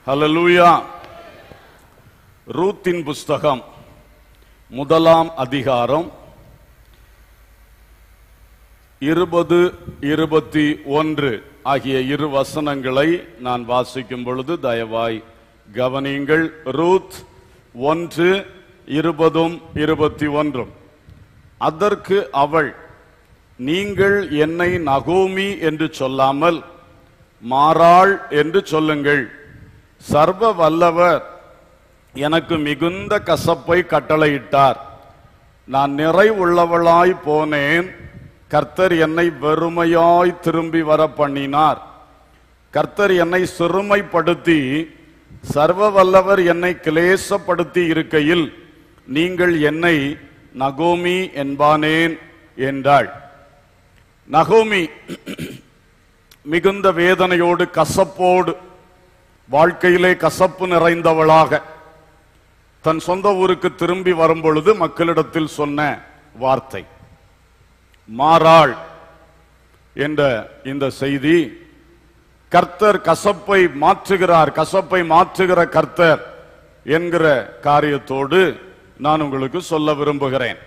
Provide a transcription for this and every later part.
ஹalleluya ரூத்தின் புஸ்தகம் முதலாம் அதிகாரம் இருபது இருபத்தி ஒன்று ஆகிய இரு வசனங்களை நான் வாசிக்கும் பொழுது தயவாய் கவனியுங்கள் ரூத் ஒன்று இருபதும் இருபத்தி ஒன்றும் அதற்கு அவள் நீங்கள் என்னை நகோமி என்று சொல்லாமல் மாறாள் என்று சொல்லுங்கள் சர்வ வல்லவர் எனக்கு மிகுந்த கசப்பை கட்டளையிட்டார் நான் நிறைவுள்ளவளாய் போனேன் கர்த்தர் என்னை வெறுமையாய் திரும்பி வர பண்ணினார் கர்த்தர் என்னை சிறுமைப்படுத்தி சர்வ வல்லவர் என்னை கிளேசப்படுத்தி இருக்கையில் நீங்கள் என்னை நகோமி என்பானேன் என்றாள் நகோமி மிகுந்த வேதனையோடு கசப்போடு வாழ்க்கையிலே கசப்பு நிறைந்தவளாக தன் சொந்த ஊருக்கு திரும்பி வரும் பொழுது மக்களிடத்தில் சொன்ன வார்த்தை மாறாள் என்ற இந்த செய்தி கர்த்தர் கசப்பை மாற்றுகிறார் கசப்பை மாற்றுகிற கர்த்தர் என்கிற காரியத்தோடு நான் உங்களுக்கு சொல்ல விரும்புகிறேன்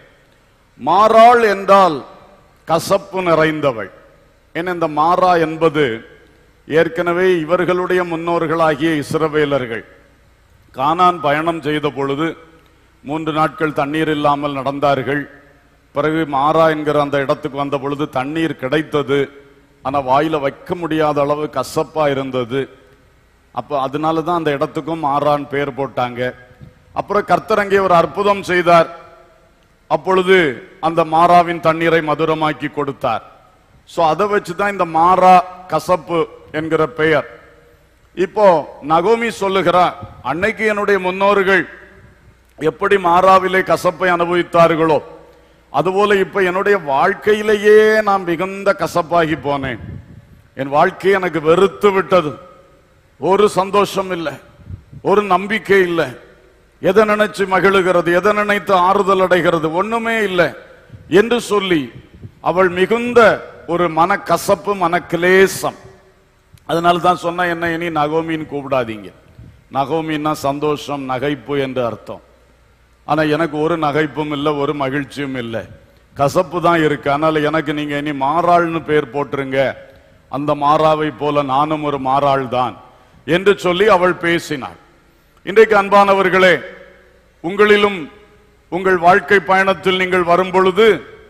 மாறாள் என்றால் கசப்பு நிறைந்தவள் ஏன்னா இந்த மாறா என்பது ஏற்கனவே இவர்களுடைய முன்னோர்களாகிய இஸ்ரவேலர்கள் கானான் பயணம் செய்த பொழுது மூன்று நாட்கள் தண்ணீர் இல்லாமல் நடந்தார்கள் பிறகு மாறா என்கிற அந்த இடத்துக்கு வந்த பொழுது தண்ணீர் கிடைத்தது ஆனா வாயில வைக்க முடியாத அளவு கசப்பா இருந்தது அப்ப அதனால தான் அந்த இடத்துக்கும் மாறான் பேர் போட்டாங்க அப்புறம் கர்த்தர் அங்கே ஒரு அற்புதம் செய்தார் அப்பொழுது அந்த மாறாவின் தண்ணீரை மதுரமாக்கி கொடுத்தார் சோ அதை வச்சு தான் இந்த மாறா கசப்பு என்கிற பெயர் இப்போ நகோமி சொல்லுகிறார் அன்னைக்கு என்னுடைய முன்னோர்கள் எப்படி மாறாவிலே கசப்பை அனுபவித்தார்களோ அதுபோல இப்ப என்னுடைய வாழ்க்கையிலேயே நான் மிகுந்த கசப்பாகி போனேன் என் வாழ்க்கை எனக்கு வெறுத்து விட்டது ஒரு சந்தோஷம் இல்லை ஒரு நம்பிக்கை இல்லை எதை நினைச்சு மகிழுகிறது எதை நினைத்து ஆறுதல் அடைகிறது ஒண்ணுமே இல்லை என்று சொல்லி அவள் மிகுந்த ஒரு மனக்கசப்பு மனக்கிலேசம் அதனால தான் சொன்ன என்ன இனி நகோமின்னு கூப்பிடாதீங்க நகோமின்னா சந்தோஷம் நகைப்பு என்று அர்த்தம் ஆனா எனக்கு ஒரு நகைப்பும் இல்லை ஒரு மகிழ்ச்சியும் இல்லை கசப்பு தான் இருக்கு அதனால எனக்கு நீங்க இனி மாறாள்னு பேர் போட்டுருங்க அந்த மாறாவை போல நானும் ஒரு மாறாள் தான் என்று சொல்லி அவள் பேசினாள் இன்றைக்கு அன்பானவர்களே உங்களிலும் உங்கள் வாழ்க்கை பயணத்தில் நீங்கள் வரும் பொழுது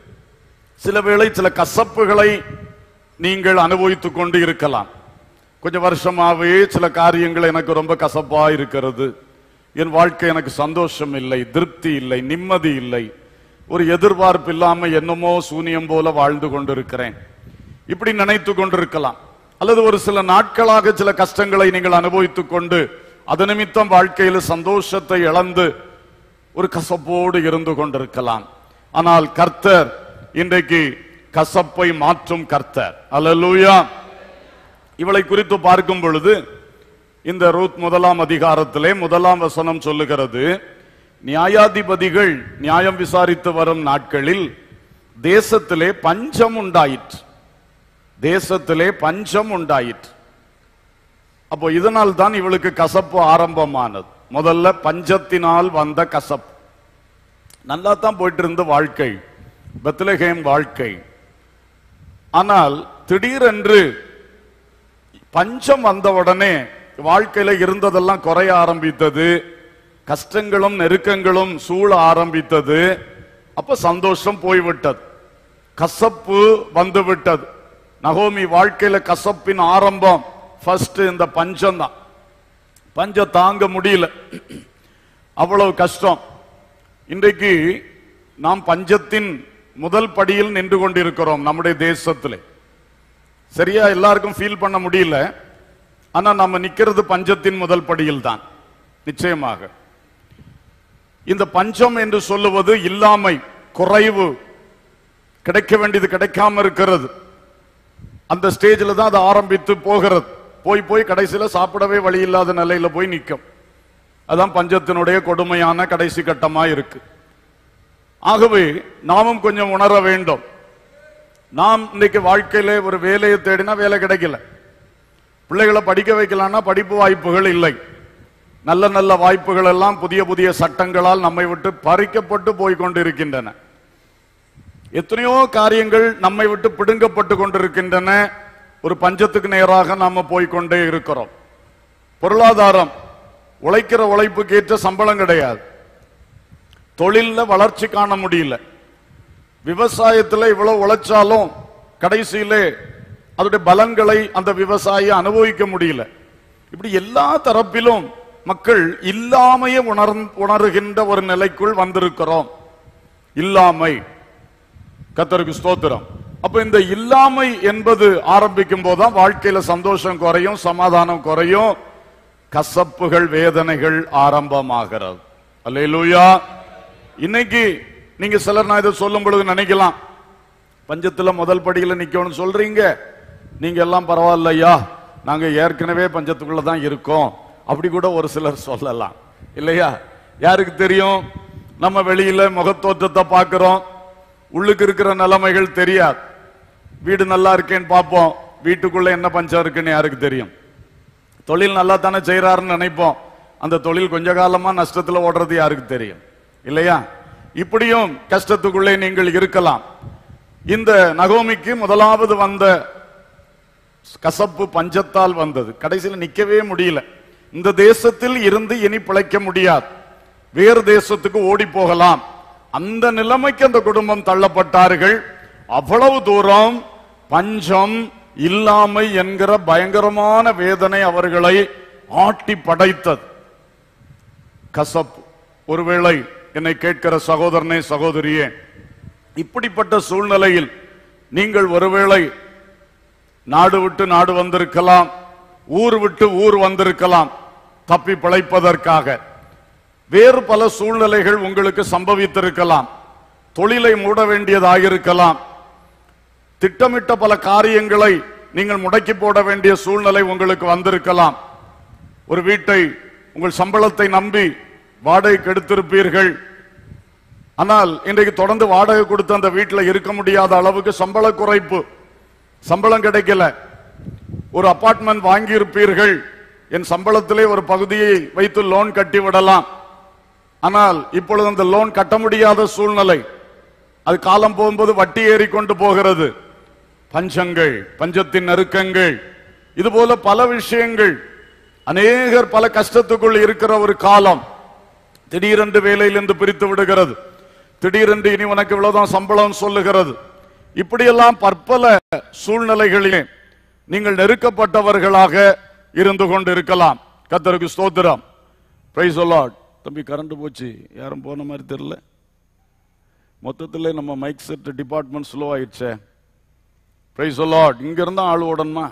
சில வேளை சில கசப்புகளை நீங்கள் அனுபவித்துக் கொண்டு இருக்கலாம் கொஞ்சம் வருஷமாவே சில காரியங்கள் எனக்கு ரொம்ப கசப்பா இருக்கிறது என் வாழ்க்கை எனக்கு சந்தோஷம் இல்லை திருப்தி இல்லை நிம்மதி இல்லை ஒரு எதிர்பார்ப்பு இல்லாம என்னமோ சூனியம் போல வாழ்ந்து கொண்டிருக்கிறேன் இப்படி நினைத்து கொண்டிருக்கலாம் அல்லது ஒரு சில நாட்களாக சில கஷ்டங்களை நீங்கள் அனுபவித்துக் கொண்டு அது நிமித்தம் வாழ்க்கையில் சந்தோஷத்தை இழந்து ஒரு கசப்போடு இருந்து கொண்டிருக்கலாம் ஆனால் கர்த்தர் இன்றைக்கு கசப்பை மாற்றும் கர்த்தர் அல்லேலூயா இவளை குறித்து பார்க்கும் பொழுது இந்த ரூத் முதலாம் அதிகாரத்திலே முதலாம் வசனம் சொல்லுகிறது நியாயாதிபதிகள் நியாயம் விசாரித்து வரும் நாட்களில் தேசத்திலே பஞ்சம் உண்டாயிற்று தேசத்திலே பஞ்சம் உண்டாயிற்று அப்போ இதனால் தான் இவளுக்கு கசப்பு ஆரம்பமானது முதல்ல பஞ்சத்தினால் வந்த கசப்பு நல்லா தான் போயிட்டு இருந்த வாழ்க்கை பெத்லகேம் வாழ்க்கை ஆனால் திடீரென்று பஞ்சம் வந்த உடனே வாழ்க்கையில இருந்ததெல்லாம் குறைய ஆரம்பித்தது கஷ்டங்களும் நெருக்கங்களும் சூழ ஆரம்பித்தது அப்ப சந்தோஷம் போய்விட்டது கசப்பு வந்து விட்டது நகோமி வாழ்க்கையில கசப்பின் ஆரம்பம் ஃபர்ஸ்ட் இந்த பஞ்சம் தான் பஞ்சம் தாங்க முடியல அவ்வளவு கஷ்டம் இன்றைக்கு நாம் பஞ்சத்தின் முதல் படியில் நின்று கொண்டிருக்கிறோம் நம்முடைய தேசத்திலே சரியா எல்லாருக்கும் ஃபீல் பண்ண முடியல ஆனா நம்ம நிக்கிறது பஞ்சத்தின் முதல் படியில் தான் நிச்சயமாக இந்த பஞ்சம் என்று சொல்லுவது இல்லாமை குறைவு கிடைக்க வேண்டியது கிடைக்காம இருக்கிறது அந்த ஸ்டேஜில் தான் அது ஆரம்பித்து போகிறது போய் போய் கடைசியில சாப்பிடவே வழி இல்லாத நிலையில போய் நிற்கும் அதான் பஞ்சத்தினுடைய கொடுமையான கடைசி கட்டமா இருக்கு ஆகவே நாமும் கொஞ்சம் உணர வேண்டும் நாம் இன்னைக்கு வாழ்க்கையில ஒரு வேலையை தேடினா வேலை கிடைக்கல பிள்ளைகளை படிக்க வைக்கலாம்னா படிப்பு வாய்ப்புகள் இல்லை நல்ல நல்ல வாய்ப்புகள் எல்லாம் புதிய புதிய சட்டங்களால் நம்மை விட்டு பறிக்கப்பட்டு போய் கொண்டிருக்கின்றன எத்தனையோ காரியங்கள் நம்மை விட்டு பிடுங்கப்பட்டு கொண்டிருக்கின்றன ஒரு பஞ்சத்துக்கு நேராக நாம போய்க்கொண்டே இருக்கிறோம் பொருளாதாரம் உழைக்கிற உழைப்புக்கு ஏற்ற சம்பளம் கிடையாது தொழில்ல வளர்ச்சி காண முடியல விவசாயத்துல இவ்வளவு உழைச்சாலும் கடைசியிலே அதோடைய பலன்களை அந்த விவசாயி அனுபவிக்க முடியல இப்படி எல்லா தரப்பிலும் மக்கள் இல்லாமையை உணர் உணர்கின்ற ஒரு நிலைக்குள் வந்திருக்கிறோம் இல்லாமை கத்தருக்கு ஸ்தோத்திரம் அப்ப இந்த இல்லாமை என்பது ஆரம்பிக்கும் போதுதான் வாழ்க்கையில சந்தோஷம் குறையும் சமாதானம் குறையும் கசப்புகள் வேதனைகள் ஆரம்பமாகிறது அல்லேலூயா இன்னைக்கு நீங்க சிலர் நான் இதை சொல்லும் பொழுது நினைக்கலாம் பஞ்சத்துல முதல் படியில நிக்கணும்னு சொல்றீங்க நீங்க எல்லாம் பரவாயில்லையா நாங்க ஏற்கனவே பஞ்சத்துக்குள்ள தான் இருக்கோம் அப்படி கூட ஒரு சிலர் சொல்லலாம் இல்லையா யாருக்கு தெரியும் நம்ம வெளியில முகத்தோற்றத்தை பார்க்கிறோம் உள்ளுக்கு இருக்கிற நிலைமைகள் தெரியாது வீடு நல்லா இருக்கேன்னு பார்ப்போம் வீட்டுக்குள்ள என்ன பஞ்சம் இருக்குன்னு யாருக்கு தெரியும் தொழில் நல்லா தானே செய்யறாருன்னு நினைப்போம் அந்த தொழில் கொஞ்ச காலமா நஷ்டத்துல ஓடுறது யாருக்கு தெரியும் இல்லையா இப்படியும் கஷ்டத்துக்குள்ளே நீங்கள் இருக்கலாம் இந்த நகோமிக்கு முதலாவது வந்த கசப்பு பஞ்சத்தால் வந்தது கடைசியில் நிக்கவே முடியல இந்த தேசத்தில் இருந்து இனி பிழைக்க முடியாது வேறு தேசத்துக்கு ஓடி போகலாம் அந்த நிலைமைக்கு அந்த குடும்பம் தள்ளப்பட்டார்கள் அவ்வளவு தூரம் பஞ்சம் இல்லாமை என்கிற பயங்கரமான வேதனை அவர்களை ஆட்டி படைத்தது கசப்பு ஒருவேளை என்னை கேட்கிற சகோதரனே சகோதரியே இப்படிப்பட்ட சூழ்நிலையில் நீங்கள் ஒருவேளை நாடு விட்டு நாடு வந்திருக்கலாம் ஊர் விட்டு ஊர் வந்திருக்கலாம் தப்பி பிழைப்பதற்காக வேறு பல சூழ்நிலைகள் உங்களுக்கு சம்பவித்திருக்கலாம் தொழிலை மூட வேண்டியதாயிருக்கலாம் திட்டமிட்ட பல காரியங்களை நீங்கள் முடக்கி போட வேண்டிய சூழ்நிலை உங்களுக்கு வந்திருக்கலாம் ஒரு வீட்டை உங்கள் சம்பளத்தை நம்பி வாடகைக்கு எடுத்திருப்பீர்கள் ஆனால் இன்றைக்கு தொடர்ந்து வாடகை கொடுத்து அந்த வீட்டில் இருக்க முடியாத அளவுக்கு சம்பள குறைப்பு சம்பளம் கிடைக்கல ஒரு அபார்ட்மெண்ட் வாங்கி இருப்பீர்கள் என் சம்பளத்திலே ஒரு பகுதியை வைத்து லோன் கட்டி விடலாம் ஆனால் இப்பொழுது அந்த லோன் கட்ட முடியாத சூழ்நிலை அது காலம் போகும்போது வட்டி ஏறிக்கொண்டு போகிறது பஞ்சங்கள் பஞ்சத்தின் நெருக்கங்கள் இது போல பல விஷயங்கள் அநேகர் பல கஷ்டத்துக்குள் இருக்கிற ஒரு காலம் திடீரென்று வேலையிலிருந்து பிரித்து விடுகிறது திடீரென்று இனி உனக்கு இவ்வளவுதான் சம்பளம் சொல்லுகிறது இப்படியெல்லாம் பற்பல சூழ்நிலைகளிலே நீங்கள் நெருக்கப்பட்டவர்களாக இருந்து கொண்டு இருக்கலாம் கத்தருக்கு ஸ்தோத்திரம் பிரைஸ் லார்ட் தம்பி கரண்ட் போச்சு யாரும் போன மாதிரி தெரியல மொத்தத்தில் நம்ம மைக் செட் டிபார்ட்மெண்ட் ஸ்லோ ஆயிடுச்சே பிரைஸ் லார்ட் இங்க இருந்தா ஆள் ஓடணுமா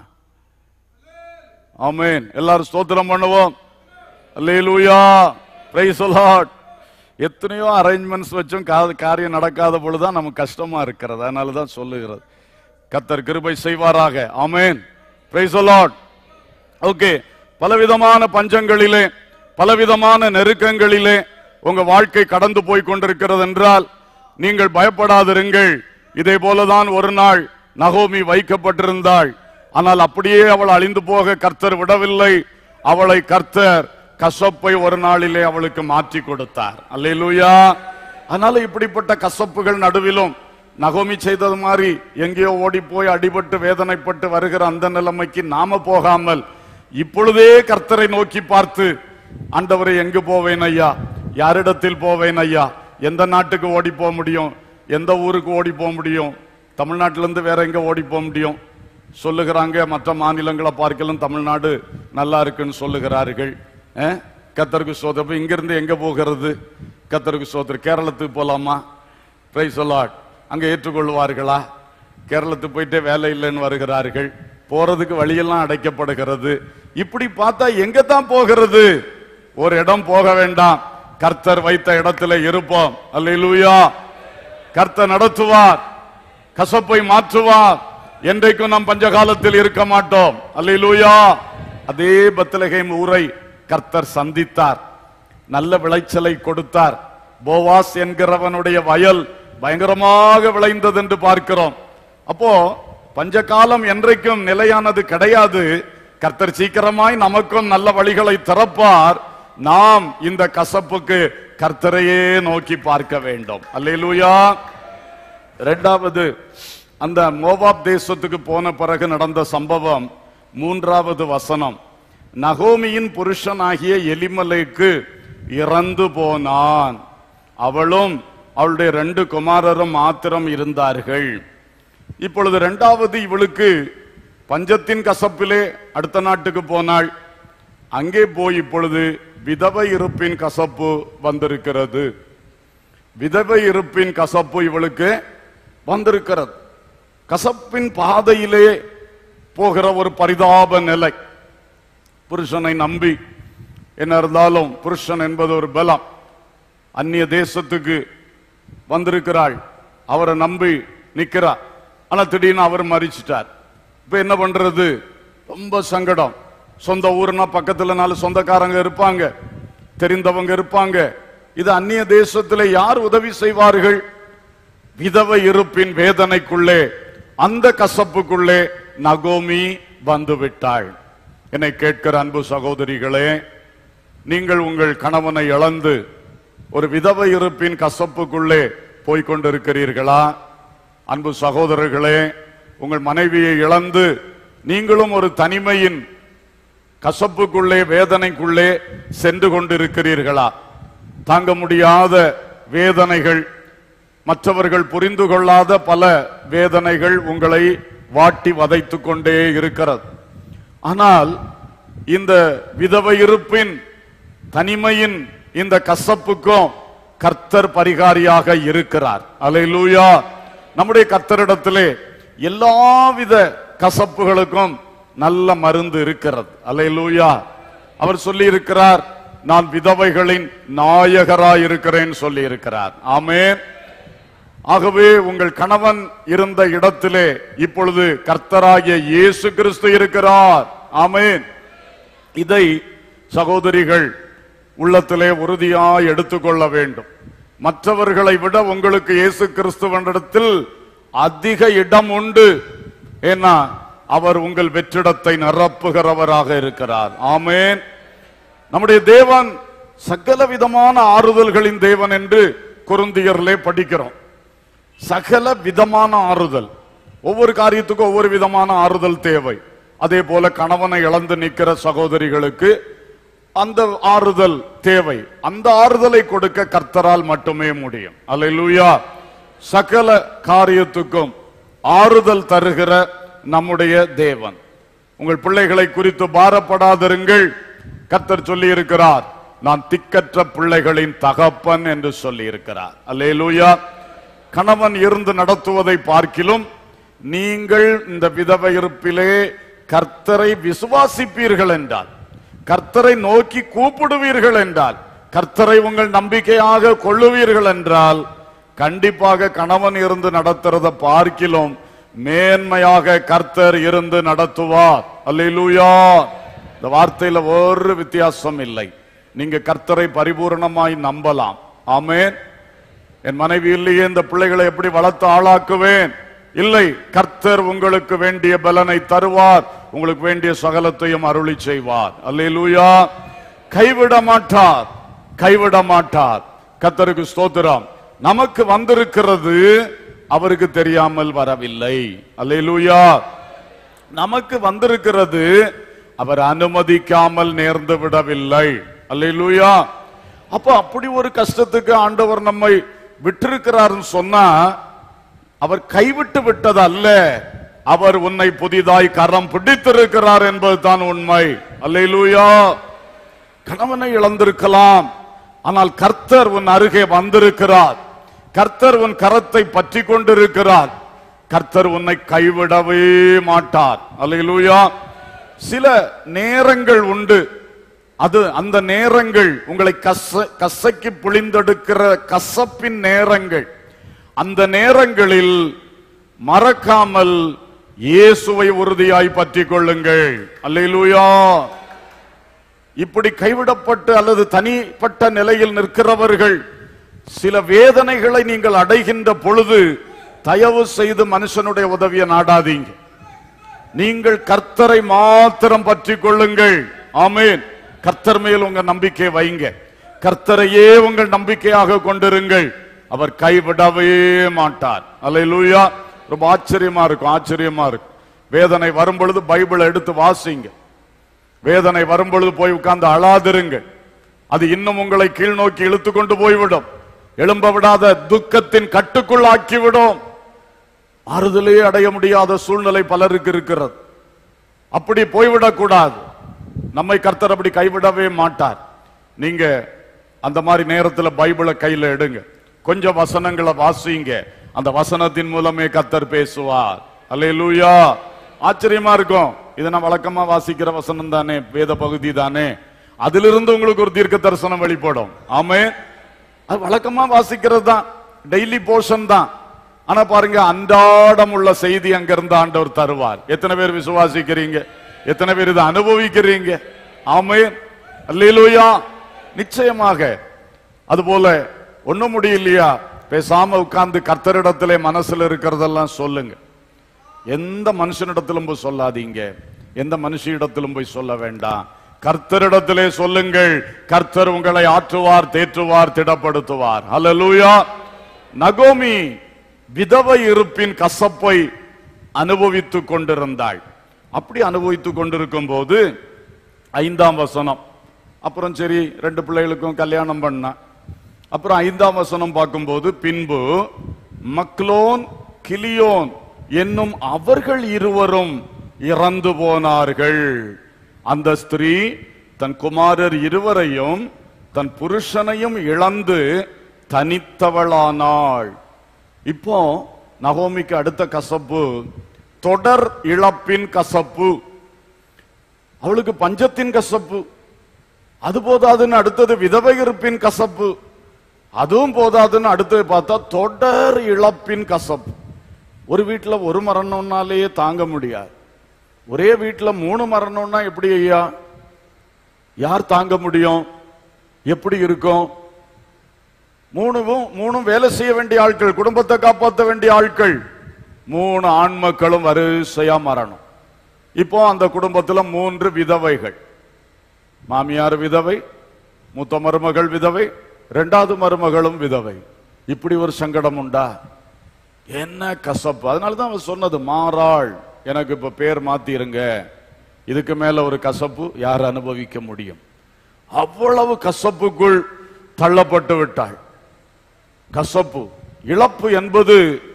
ஆமென் எல்லாரும் ஸ்தோத்திரம் பண்ணுவோம் அல்லேலூயா பிரைஸ் லார்ட் எத்தனையோ அரேஞ்ச்மெண்ட்ஸ் வச்சும் கா- காரியம் நடக்காத பொழுதுதான் நமக்கு கஷ்டமா இருக்கிறது அதனால தான் சொல்லுகிறது கத்தர் கிருபை செய்வாராக ஆமென் பிரைஸ் லார்ட் ஓகே பலவிதமான பஞ்சங்களிலே பலவிதமான நெருக்கங்களிலே உங்க வாழ்க்கை கடந்து போய் கொண்டிருக்கிறது என்றால் நீங்கள் பயப்படாதிருங்கள் இதே போலதான் ஒரு நாள் நகோமி வைக்கப்பட்டிருந்தாள் ஆனால் அப்படியே அவள் அழிந்து போக கர்த்தர் விடவில்லை அவளை கர்த்தர் கசப்பை ஒரு நாளிலே அவளுக்கு மாற்றி கொடுத்தார் அல்லேலூயா அதனால இப்படிப்பட்ட கசப்புகள் நடுவிலும் நகோமி செய்தது மாதிரி எங்கேயோ ஓடி போய் அடிபட்டு வேதனைப்பட்டு வருகிற அந்த நிலைமைக்கு நாம போகாமல் இப்பொழுதே கர்த்தரை நோக்கி பார்த்து ஆண்டவரை எங்கு போவேன் ஐயா யாரிடத்தில் போவேன் ஐயா எந்த நாட்டுக்கு ஓடி போக முடியும் எந்த ஊருக்கு ஓடி போக முடியும் தமிழ்நாட்டில இருந்து வேற எங்க ஓடி போக முடியும் சொல்லுகிறாங்க மற்ற மாநிலங்களை பார்க்கலும் தமிழ்நாடு நல்லா இருக்குன்னு சொல்லுகிறார்கள் அஹ், கத்தருக்கு சோதரம் இங்கிருந்து எங்க போகிறது கத்தருக்கு சோதர் கேரளத்துக்கு போலாமா பிரைஸ் லார்ட் அங்க ஏற்றுக்கொள்வார்களா கேரளத்துக்கு போயிட்டே வேலை இல்லைன்னு வருகிறார்கள் போறதுக்கு வழியெல்லாம் அடைக்கப்படுகிறது இப்படி பார்த்தா எங்க தான் போகிறது ஒரு இடம் போக வேண்டாம் கர்த்தர் வைத்த இடத்துல இருப்போம் அல்லேலூயா கர்த்தர் நடத்துவார் கசப்பை மாற்றுவார் என்றைக்கும் நாம் பஞ்சகாலத்தில் இருக்க மாட்டோம் அல்லேலூயா அதே பத்லகேம் ஊரை கர்த்தர் சந்தித்தார் நல்ல விளைச்சலை கொடுத்தார் போவாஸ் என்கிறவனுடைய வயல் பயங்கரமாக விளைந்தது என்று பார்க்கிறோம் அப்போ பஞ்சகாலம் என்றைக்கும் நிலையானது கிடையாது கர்த்தர் சீக்கிரமாய் நமக்கும் நல்ல வழிகளை திறப்பார் நாம் இந்த கசப்புக்கு கர்த்தரையே நோக்கி பார்க்க வேண்டும் அல்லேலூயா இரண்டாவது அந்த மோவாப் தேசத்துக்கு போன பிறகு நடந்த சம்பவம் மூன்றாவது வசனம் நகோமியின் புருஷனாகிய எலிமலைக்கு இறந்து போனான் அவளும் அவளுடைய ரெண்டு குமாரரும் மாத்திரம் இருந்தார்கள் இப்பொழுது இரண்டாவது இவளுக்கு பஞ்சத்தின் கசப்பிலே அடுத்த நாட்டுக்கு போனாள் அங்கே போய் இப்பொழுது விதவை இருப்பின் கசப்பு வந்திருக்கிறது விதவை இருப்பின் கசப்பு இவளுக்கு வந்திருக்கிறது கசப்பின் பாதையிலே போகிற ஒரு பரிதாப நிலை புருஷனை நம்பி என்ன இருந்தாலும் புருஷன் என்பது ஒரு பலம் அந்நிய தேசத்துக்கு வந்திருக்கிறாள் அவரை நம்பி நிக்கிறார் ஆனா திடீர்னு அவர் மறிச்சிட்டார் இப்ப என்ன பண்றது ரொம்ப சங்கடம் சொந்த ஊர்னா பக்கத்துல நாலு சொந்தக்காரங்க இருப்பாங்க தெரிந்தவங்க இருப்பாங்க இது அந்நிய தேசத்துல யார் உதவி செய்வார்கள் விதவை இருப்பின் வேதனைக்குள்ளே அந்த கசப்புக்குள்ளே நகோமி வந்து விட்டாள் என்னை கேட்கிற அன்பு சகோதரிகளே நீங்கள் உங்கள் கணவனை இழந்து ஒரு விதவை இருப்பின் கசப்புக்குள்ளே போய்க் கொண்டிருக்கிறீர்களா அன்பு சகோதரர்களே உங்கள் மனைவியை இழந்து நீங்களும் ஒரு தனிமையின் கசப்புக்குள்ளே வேதனைக்குள்ளே சென்று கொண்டிருக்கிறீர்களா தாங்க முடியாத வேதனைகள் மற்றவர்கள் புரிந்து கொள்ளாத பல வேதனைகள் உங்களை வாட்டி வதைத்துக் கொண்டே இருக்கிறது ஆனால் இந்த விதவை இருப்பின் தனிமையின் இந்த கசப்புக்கும் கர்த்தர் பரிகாரியாக இருக்கிறார் அல்லேலூயா நம்முடைய கர்த்தரிடத்திலே எல்லாவித கசப்புகளுக்கும் நல்ல மருந்து இருக்கிறது அல்லேலூயா அவர் சொல்லி இருக்கிறார் நான் விதவைகளின் நாயகராய் இருக்கிறேன் சொல்லி இருக்கிறார் ஆமென் ஆகவே உங்கள் கணவன் இருந்த இடத்திலே இப்பொழுது கர்த்தராகிய இயேசு கிறிஸ்து இருக்கிறார் ஆமென் இதை சகோதரிகள் உள்ளத்திலே உறுதியாய் எடுத்துக்கொள்ள வேண்டும் மற்றவர்களை விட உங்களுக்கு இயேசு கிறிஸ்துவனிடத்தில் அதிக இடம் உண்டு ஏன்னா அவர் உங்கள் வெற்றிடத்தை நிரப்புகிறவராக இருக்கிறார் ஆமென் நம்முடைய தேவன் சகல விதமான ஆறுதல்களின் தேவன் என்று குருந்தியர்லே படிக்கிறோம் சகல விதமான ஆறுதல் ஒவ்வொரு காரியத்துக்கும் ஒவ்வொரு விதமான ஆறுதல் தேவை அதே போல கணவனை இழந்து நிற்கிற சகோதரிகளுக்கு அந்த ஆறுதல் தேவை அந்த ஆறுதலை கொடுக்க கர்த்தரால் மட்டுமே முடியும் அல்லேலூயா சகல காரியத்துக்கும் ஆறுதல் தருகிற நம்முடைய தேவன் உங்கள் பிள்ளைகளை குறித்து பாரப்படாதிருங்கள் கர்த்தர் சொல்லி இருக்கிறார் நான் திக்கற்ற பிள்ளைகளின் தகப்பன் என்று சொல்லி இருக்கிறார் அல்லேலூயா கணவன் இருந்து நடத்துவதை பார்க்கிலும் நீங்கள் இந்த விதவை இருப்பிலே கர்த்தரை விசுவாசிப்பீர்கள் என்றால் கர்த்தரை நோக்கி கூப்பிடுவீர்கள் என்றால் கர்த்தரை உங்கள் நம்பிக்கையாக கொள்ளுவீர்கள் என்றால் கண்டிப்பாக கணவன் இருந்து நடத்துறத பார்க்கிலும் மேன்மையாக கர்த்தர் இருந்து நடத்துவார் அல்லேலூயா இந்த வார்த்தையில ஒரு வித்தியாசம் இல்லை நீங்க கர்த்தரை பரிபூரணமாய் நம்பலாம் ஆமென் என் மனைவி இல்லையே இந்த பிள்ளைகளை எப்படி வளர்த்து ஆளாக்குவேன் இல்லை கர்த்தர் உங்களுக்கு வேண்டிய பலனை தருவார் உங்களுக்கு வேண்டிய சகலத்தையும் அருளி செய்வார் அல்லேலூயா கைவிட மாட்டார் கைவிட மாட்டார் கர்த்தருக்கு ஸ்தோத்திரம் நமக்கு வந்திருக்கிறது அவருக்கு தெரியாமல் வரவில்லை அல்லேலூயா நமக்கு வந்திருக்கிறது அவர் அனுமதிக்காமல் நேர்ந்து விடவில்லை அல்லேலூயா அப்ப அப்படி ஒரு கஷ்டத்துக்கு ஆண்டவர் நம்மை விட்டிருக்கிறார்னு சொன்னா அவர் கைவிட்டு விட்டது அல்ல அவர் உன்னை புதிதாய் கரம் பிடித்திருக்கிறார் என்பதுதான் உண்மை அல்லேலூயா கணவனை இழந்திருக்கலாம் ஆனால் கர்த்தர் உன் அருகே வந்திருக்கிறார் கர்த்தர் உன் கரத்தை பற்றி கொண்டிருக்கிறார் கர்த்தர் உன்னை கைவிடவே மாட்டார் அல்லேலூயா சில நேரங்கள் உண்டு அது அந்த நேரங்கள் உங்களை கச கசக்கி புளிந்தெடுக்கிற கசப்பின் நேரங்கள் அந்த நேரங்களில் மறக்காமல் இயேசுவை உறுதியாய் பற்றிக் கொள்ளுங்கள் அல்லேலூயா இப்படி கைவிடப்பட்டு அல்லது தனிப்பட்ட நிலையில் நிற்கிறவர்கள் சில வேதனைகளை நீங்கள் அடைகின்ற பொழுது தயவு செய்து மனுஷனுடைய உதவியை நாடாதீங்க நீங்கள் கர்த்தரை மாத்திரம் பற்றிக் கொள்ளுங்கள் ஆமென் கர்த்தர் மேல் உங்க நம்பிக்கை வைங்க கர்த்தரையே உங்கள் நம்பிக்கையாக கொண்டிருங்கள் அவர் கைவிடவே மாட்டார் அல்லேலூயா ரொம்ப ஆச்சரியமா இருக்கும் ஆச்சரியமா இருக்கும் வேதனை வரும் பொழுது பைபிளை எடுத்து வாசிங்க வேதனை வரும் பொழுது போய் உட்கார்ந்து அழாதிருங்கள் அது இன்னும் உங்களை கீழ் நோக்கி இழுத்து கொண்டு போய்விடும் எழும்ப விடாத துக்கத்தின் கட்டுக்குள் ஆக்கிவிடும் ஆறுதலே அடைய முடியாத சூழ்நிலை பலருக்கு இருக்கிறது அப்படி போய்விடக் கூடாது நம்மை கர்த்தர் அப்படி கைவிடவே மாட்டார் நீங்க அந்த மாதிரி நேரத்துல பைபிளை கையில எடுங்க கொஞ்சம் வசனங்களை வாசிங்க அந்த வசனத்தின் மூலமே கர்த்தர் பேசுவார் அல்லேலூயா ஆச்சரியமா இருக்கும் இதை நான் வழக்கமா வாசிக்கிற வசனம் தானே வேத பகுதி தானே அதிலிருந்து உங்களுக்கு ஒரு தீர்க்க தரிசனம் வெளிப்படும் ஆமே அது வழக்கமா வாசிக்கிறது தான் டெய்லி போர்ஷன் தான் ஆனா பாருங்க அன்றாடம் உள்ள செய்தி அங்க இருந்து ஆண்டவர் தருவார் எத்தனை பேர் விசுவாசிக்கிறீங்க எத்தனை பேர் இதை அனுபவிக்கிறீங்க ஆமே அல்லேலூயா நிச்சயமாக அதுபோல ஒண்ணும் முடியலையா பேசாம உட்கார்ந்து கர்த்தரிடத்திலே மனசுல இருக்கிறதெல்லாம் சொல்லுங்க எந்த மனுஷனிடத்திலும் போய் சொல்லாதீங்க எந்த மனுஷியிடத்திலும் போய் சொல்ல வேண்டாம் கர்த்தரிடத்திலே சொல்லுங்கள் கர்த்தர் உங்களை ஆற்றுவார் தேற்றுவார் திடப்படுத்துவார் அல்லேலூயா நகோமி விதவை இருப்பின் கசப்பை அனுபவித்துக் கொண்டிருந்தாள் அப்படி அனுபவித்துக் கொண்டிருக்கும் போது ஐந்தாம் வசனம் அப்புறம் சரி ரெண்டு பிள்ளைகளுக்கும் கல்யாணம் பண்ணா அப்புறம் ஐந்தாம் வசனம் பார்க்கும்போது பின்பு மக்லோன் கிளியோன் என்னும் அவர்கள் இருவரும் இறந்து போனார்கள் அந்த ஸ்திரீ தன் குமாரர் இருவரையும் தன் புருஷனையும் இழந்து தனித்தவளானாள் இப்போ நகோமிக்கு அடுத்த கசப்பு தொடர் இழப்பின் கசப்பு அவளுக்கு பஞ்சத்தின் கசப்பு அது போதாதுன்னு அடுத்தது விதவை இருப்பின் கசப்பு அதுவும் போதாதுன்னு அடுத்தது பார்த்தா தொடர் இழப்பின் கசப்பு ஒரு வீட்டுல ஒரு மரணம்னாலேயே தாங்க முடியாது ஒரே வீட்டுல மூணு மரணம்னா எப்படி ஐயா யார் தாங்க முடியும் எப்படி இருக்கும் மூணுவும் மூணும் வேலை செய்ய வேண்டிய ஆட்கள் குடும்பத்தை காப்பாற்ற வேண்டிய ஆட்கள் மூணு ஆண் மக்களும் வரிசையா மரணம் இப்போ அந்த குடும்பத்துல மூன்று விதவைகள் மாமியார் விதவை மூத்த மருமகள் விதவை இரண்டாவது மருமகளும் விதவை இப்படி ஒரு சங்கடம் உண்டா என்ன கசப்பு அதனாலதான் அவன் சொன்னது மாறாள் எனக்கு இப்ப பேர் மாத்திருங்க இதுக்கு மேல ஒரு கசப்பு யார் அனுபவிக்க முடியும் அவ்வளவு கசப்புக்குள் தள்ளப்பட்டு விட்டாள் கசப்பு இழப்பு என்பது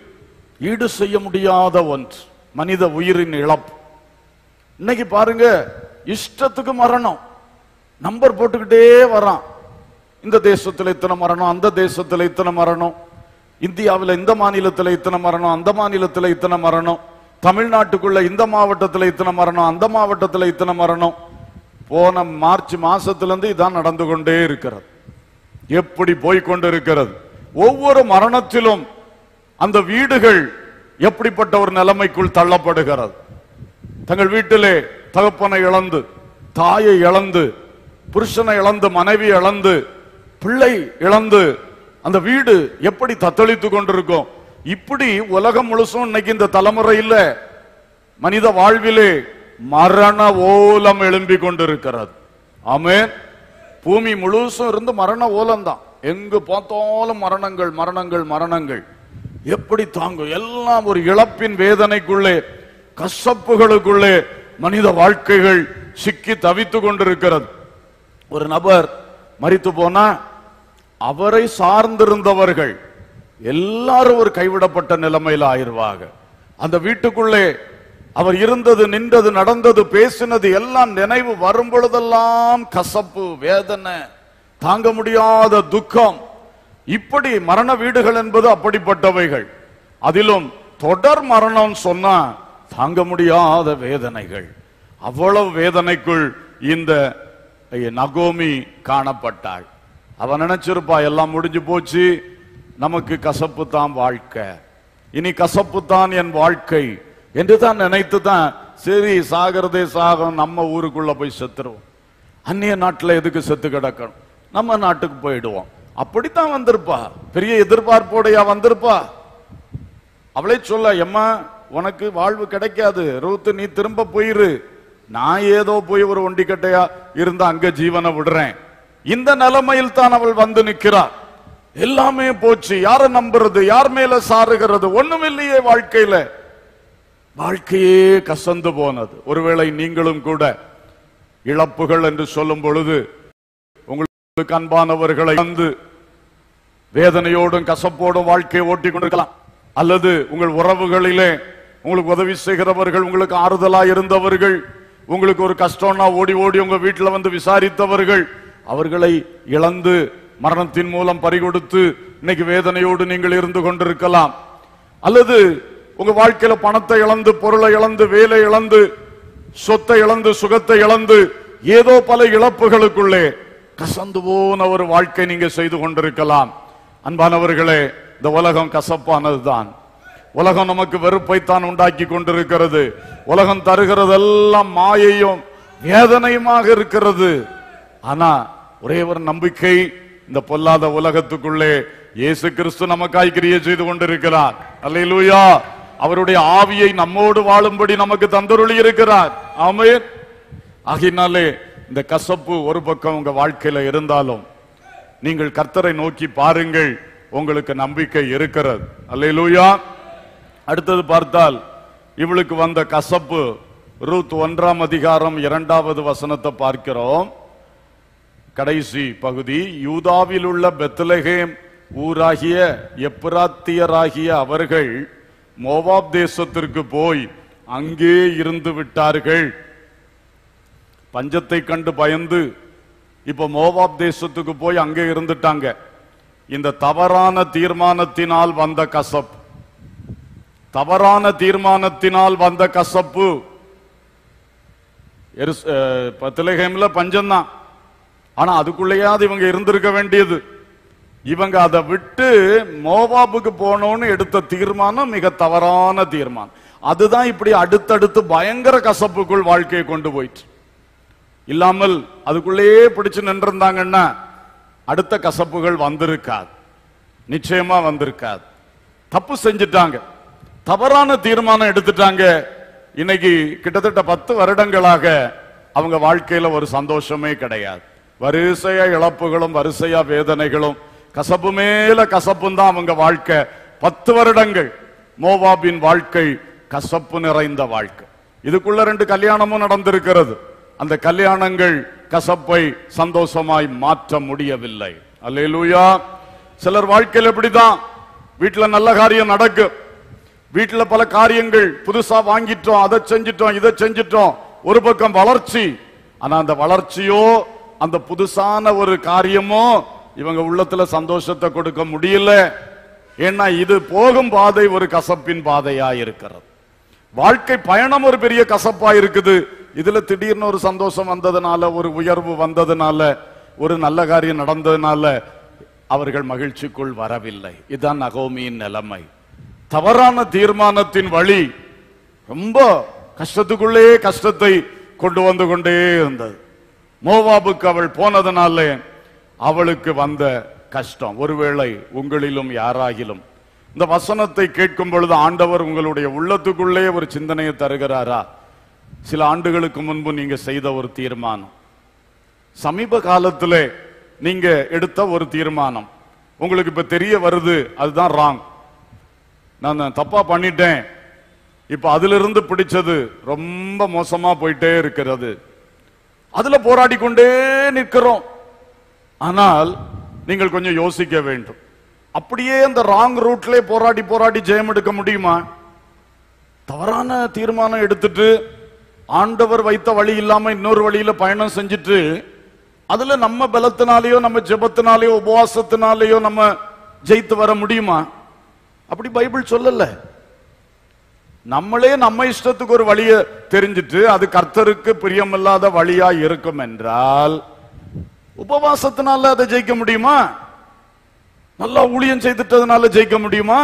ஈடு செய்ய முடியாத ஒன்று மனித உயிரின் இழப்பு இன்னைக்கு பாருங்க இஷ்டத்துக்கு மரணம் நம்பர் போட்டுக்கிட்டே வரான் இந்த தேசத்துல இத்தனை மரணம் அந்த தேசத்துல இத்தனை மரணம் இந்தியாவில் இந்த மாநிலத்துல இத்தனை மரணம் அந்த மாநிலத்துல இத்தனை மரணம் தமிழ்நாட்டுக்குள்ள இந்த மாவட்டத்துல இத்தனை மரணம் அந்த மாவட்டத்துல இத்தனை மரணம் போன மார்ச் மாசத்துல இருந்து இதான் நடந்து கொண்டே இருக்கிறது எப்படி போய்க்கொண்டு இருக்கிறது ஒவ்வொரு மரணத்திலும் அந்த வீடுகள் எப்படிப்பட்ட ஒரு நிலைமைக்குள் தள்ளப்படுகிறது தங்கள் வீட்டிலே தகப்பனை இழந்து தாயை இழந்து புருஷனை இழந்து மனைவி இழந்து பிள்ளை இழந்து அந்த வீடு எப்படி தத்தளித்து கொண்டிருக்கும் இப்படி உலகம் முழுசும் இன்னைக்கு இந்த தலைமுறை இல்ல மனித வாழ்விலே மரண ஓலம் எழும்பி கொண்டிருக்கிறது ஆமென் பூமி முழுசும் இருந்து மரண ஓலம் தான் எங்கு பார்த்தாலும் மரணங்கள் மரணங்கள் மரணங்கள் எப்படி தாங்கும் எல்லாம் ஒரு இழப்பின் வேதனைக்குள்ளே கசப்புகளுக்குள்ளே மனித வாழ்க்கைகள் சிக்கி தவித்துக் கொண்டிருக்கிறது ஒரு நபர் மரித்து போனா அவரை சார்ந்திருந்தவர்கள் எல்லாரும் ஒரு கைவிடப்பட்ட நிலைமையில ஆயிருவாங்க அந்த வீட்டுக்குள்ளே அவர் இருந்தது நின்றது நடந்தது பேசினது எல்லாம் நினைவு வரும் பொழுதெல்லாம் கசப்பு வேதனை தாங்க முடியாத துக்கம் இப்படி மரண வீடுகள் என்பது அப்படிப்பட்டவைகள் அதிலும் தொடர் மரணம் சொன்னா தாங்க முடியாத வேதனைகள் அவ்வளவு வேதனைக்குள் இந்த நகோமி காணப்பட்டாள் அவன் நினைச்சிருப்பா எல்லாம் முடிஞ்சு போச்சு நமக்கு கசப்பு தான் வாழ்க்கை இனி கசப்பு தான் என் வாழ்க்கை என்று தான் நினைத்து தான் சரி சாகிறதே சாகம் நம்ம ஊருக்குள்ள போய் செத்துருவோம் அந்நிய நாட்டுல எதுக்கு செத்து கிடக்கணும் நம்ம நாட்டுக்கு போயிடுவோம் அப்படித்தான் வந்திருப்பா பெரிய எதிர்பார்ப்போடையா வந்திருப்பா அவளே சொல்ல எம்மா உனக்கு வாழ்வு கிடைக்காது ரூத்து நீ திரும்ப போயிரு நான் ஏதோ போய் ஒரு ஒண்டிக்கட்டையா இருந்து அங்க ஜீவனை விடுறேன் இந்த நிலைமையில் தான் அவள் வந்து நிற்கிறார் எல்லாமே போச்சு யாரை நம்புறது யார் மேல சாருகிறது ஒண்ணும் இல்லையே வாழ்க்கையில வாழ்க்கையே கசந்து போனது ஒருவேளை நீங்களும் கூட இழப்புகள் என்று சொல்லும் பொழுது உங்களுக்கு அன்பானவர்களை வந்து வேதனையோடும் கசப்போடும் வாழ்க்கையை ஓட்டி கொண்டிருக்கலாம் அல்லது உங்கள் உறவுகளிலே உங்களுக்கு உதவி செய்கிறவர்கள் உங்களுக்கு ஆறுதலா இருந்தவர்கள் உங்களுக்கு ஒரு கஷ்டம்னா ஓடி ஓடி உங்க வீட்டுல வந்து விசாரித்தவர்கள் அவர்களை இழந்து மரணத்தின் மூலம் பறிகொடுத்து இன்னைக்கு வேதனையோடு நீங்கள் இருந்து கொண்டிருக்கலாம் அல்லது உங்க வாழ்க்கையில பணத்தை இழந்து பொருளை இழந்து வேலை இழந்து சொத்தை இழந்து சுகத்தை இழந்து ஏதோ பல இழப்புகளுக்குள்ளே கசந்து போன ஒரு வாழ்க்கை நீங்க செய்து கொண்டிருக்கலாம் அன்பானவர்களே இந்த உலகம் கசப்பானதுதான் உலகம் நமக்கு வெறுப்பைத்தான் உண்டாக்கி கொண்டிருக்கிறது உலகம் தருகிறதெல்லாம் மாயையும் வேதனையுமாக இருக்கிறது ஆனா ஒரே ஒரு நம்பிக்கை இந்த பொல்லாத உலகத்துக்குள்ளே இயேசு கிறிஸ்து நமக்காய் கிரியை செய்து கொண்டிருக்கிறார் அல்லேலூயா அவருடைய ஆவியை நம்மோடு வாழும்படி நமக்கு தந்தருளி இருக்கிறார் ஆமென் ஆகினாலே இந்த கசப்பு ஒரு பக்கம் உங்க வாழ்க்கையில இருந்தாலும் நீங்கள் கர்த்தரை நோக்கி பாருங்கள் உங்களுக்கு நம்பிக்கை இருக்கிறது அல்லேலூயா அடுத்தது பார்த்தால் இவளுக்கு வந்த கசப்பு ரூத் ஒன்றாம் அதிகாரம் இரண்டாவது வசனத்தை பார்க்கிறோம் கடைசி பகுதி யூதாவில் உள்ள பெத்லகேம் ஊராகிய எப்ராத்தியராகிய அவர்கள் மோவாப் தேசத்திற்கு போய் அங்கே இருந்து விட்டார்கள் பஞ்சத்தை கண்டு பயந்து இப்ப மோவாப் தேசத்துக்கு போய் அங்கே இருந்துட்டாங்க இந்த தவறான தீர்மானத்தினால் வந்த கசப்பு தவறான தீர்மானத்தினால் வந்த கசப்பு எருஸ்- அஹ், பத்லகேம்ல பஞ்சம்தான் ஆனா அதுக்குள்ளேயாவது இவங்க இருந்திருக்க வேண்டியது இவங்க அதை விட்டு மோவாபுக்கு போனோம்னு எடுத்த தீர்மானம் மிக தவறான தீர்மானம் அதுதான் இப்படி அடுத்தடுத்து பயங்கர கசப்புக்குள் வாழ்க்கையை கொண்டு போயிற்று இல்லாமல் அதுக்குள்ளேயே பிடிச்சு நின்றிருந்தாங்கன்னா அடுத்த கசப்புகள் வந்திருக்காது நிச்சயமா வந்திருக்காது தப்பு செஞ்சுட்டாங்க தவறான தீர்மானம் எடுத்துட்டாங்க இன்னைக்கு கிட்டத்தட்ட பத்து வருடங்களாக அவங்க வாழ்க்கையில ஒரு சந்தோஷமே கிடையாது வரிசையா இழப்புகளும் வரிசையா வேதனைகளும் கசப்பு மேல கசப்பும் தான் அவங்க வாழ்க்கை பத்து வருடங்கள் மோவாபின் வாழ்க்கை கசப்பு நிறைந்த வாழ்க்கை இதுக்குள்ள ரெண்டு கல்யாணமும் நடந்திருக்கிறது அந்த கல்யாணங்கள் கசப்பை சந்தோஷமாய் மாற்ற முடியவில்லை அல்லேலூயா சிலர் வாழ்க்கையில் இப்படிதான் வீட்டுல நல்ல காரியம் நடக்கும் வீட்டுல பல காரியங்கள் புதுசா வாங்கிட்டோம் அதை செஞ்சிட்டோம் இதை செஞ்சிட்டோம் ஒரு பக்கம் வளர்ச்சி ஆனா அந்த வளர்ச்சியோ அந்த புதுசான ஒரு காரியமோ இவங்க உள்ளத்துல சந்தோஷத்தை கொடுக்க முடியல ஏன்னா இது போகும் பாதை ஒரு கசப்பின் பாதையா இருக்கிறது வாழ்க்கை பயணம் ஒரு பெரிய கசப்பா இருக்குது இதுல திடீர்னு ஒரு சந்தோஷம் வந்ததுனால ஒரு உயர்வு வந்ததுனால ஒரு நல்ல காரியம் நடந்ததுனால அவர்கள் மகிழ்ச்சிக்குள் வரவில்லை இதுதான் நகோமியின் நிலைமை தவறான தீர்மானத்தின் வழி ரொம்ப கஷ்டத்துக்குள்ளே கஷ்டத்தை கொண்டு வந்து கொண்டே இருந்தது மோவாபுக்கு அவள் போனதுனாலே அவளுக்கு வந்த கஷ்டம் ஒருவேளை உங்களிலும் யாராகிலும் இந்த வசனத்தை கேட்கும் பொழுது ஆண்டவர் உங்களுடைய உள்ளத்துக்குள்ளே ஒரு சிந்தனையை தருகிறாரா சில ஆண்டுகளுக்கு முன்பு நீங்க செய்த ஒரு தீர்மானம் சமீப காலத்திலே நீங்க எடுத்த ஒரு தீர்மானம் உங்களுக்கு இப்ப தெரிய வருது அதுதான் ராங் நான் தப்பா பண்ணிட்டேன் இப்ப அதிலிருந்து பிடிச்சது ரொம்ப மோசமா போயிட்டே இருக்கிறது அதுல போராடி கொண்டே நிற்கிறோம் ஆனால் நீங்கள் கொஞ்சம் யோசிக்க வேண்டும் அப்படியே அந்த ராங் ரூட்ல போராடி போராடி ஜெயம் எடுக்க முடியுமா தவறான தீர்மானம் எடுத்துட்டு ஆண்டவர் வைத்த வழி இல்லாம இன்னொரு வழியில பயணம் செஞ்சுட்டு அதுல நம்ம பலத்தினாலேயோ நம்ம ஜெபத்தினாலேயோ உபவாசத்தினாலேயோ நம்ம ஜெயித்து வர முடியுமா அப்படி பைபிள் சொல்லல நம்மளே நம்ம இஷ்டத்துக்கு ஒரு வழியை தெரிஞ்சிட்டு அது கர்த்தருக்கு பிரியமில்லாத வழியா இருக்கும் என்றால் உபவாசத்தினால அதை ஜெயிக்க முடியுமா நல்லா ஊழியம் செய்துட்டதுனால ஜெயிக்க முடியுமா